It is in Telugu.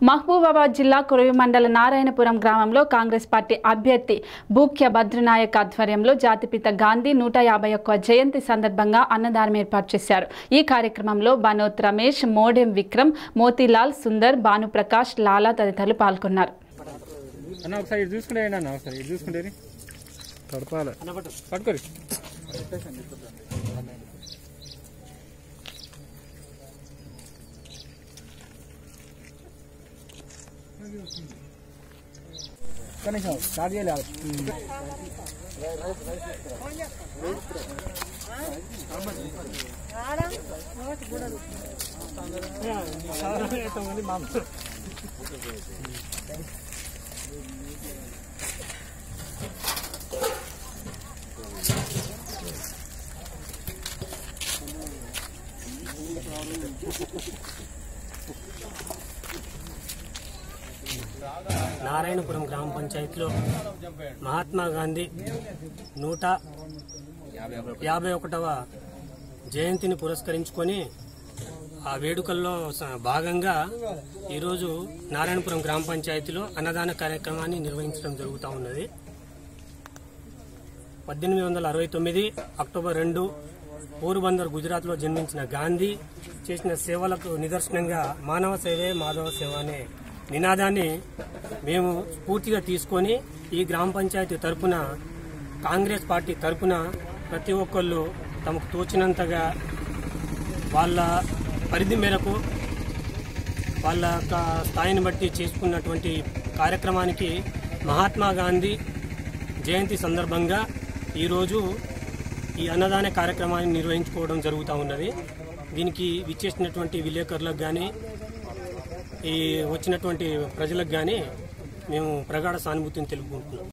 మహబూబాబాద్ జిల్లా కురవి మండల నారాయణపురం గ్రామంలో కాంగ్రెస్ పార్టీ అభ్యర్థి బూక్య భద్రనాయక్ ఆధ్వర్యంలో జాతిపిత గాంధీ నూట యాభై ఒక్క జయంతి సందర్భంగా అన్నదానం ఏర్పాటు చేశారు ఈ కార్యక్రమంలో బనోత్ రమేష్ మోడెం విక్రమ్ మోతీలాల్ సుందర్ భానుప్రకాష్ లాలా తదితరులు పాల్గొన్నారు అన్న ఒకసారి ఇటు చూసుకుంటే ఏంటి అన్న ఒకసారి ఇటు చూసుకుంటే తడపాలి పట్టుకోరి కనీసం స్టార్ట్ చేయలేదు నారాయణపురం గ్రామ పంచాయతీలో మహాత్మా గాంధీ నూట యాభై ఒకటవ జయంతిని పురస్కరించుకొని ఆ వేడుకల్లో స- భాగంగా ఈరోజు నారాయణపురం గ్రామ పంచాయతీలో అన్నదాన కార్యక్రమాన్ని నిర్వహించడం జరుగుతూ ఉన్నది పద్దెనిమిది వందల అరవై తొమ్మిది అక్టోబర్ రెండు పోరుబందర్ గుజరాత్లో జన్మించిన గాంధీ చేసిన సేవలకు నిదర్శనంగా మానవ సేవే మాధవ సేవ అనే నినాదాన్ని మేము స్ఫూర్తిగా తీసుకొని ఈ గ్రామ పంచాయతీ తరపున కాంగ్రెస్ పార్టీ తరపున ప్రతి ఒక్కళ్ళు తమకు తోచినంతగా వాళ్ళ పరిధి మేరకు వాళ్ళ యొక్క స్థాయిని బట్టి చేసుకున్నటువంటి కార్యక్రమానికి మహాత్మా గాంధీ జయంతి సందర్భంగా ఈరోజు ఈ అన్నదాన కార్యక్రమాన్ని నిర్వహించుకోవడం జరుగుతూ ఉన్నది దీనికి విచ్చేసినటువంటి విలేకరులకు కానీ ఈ వచ్చినటువంటి ప్రజలకు కానీ మేము ప్రగాఢ సానుభూతిని తెలుపుకుంటున్నాం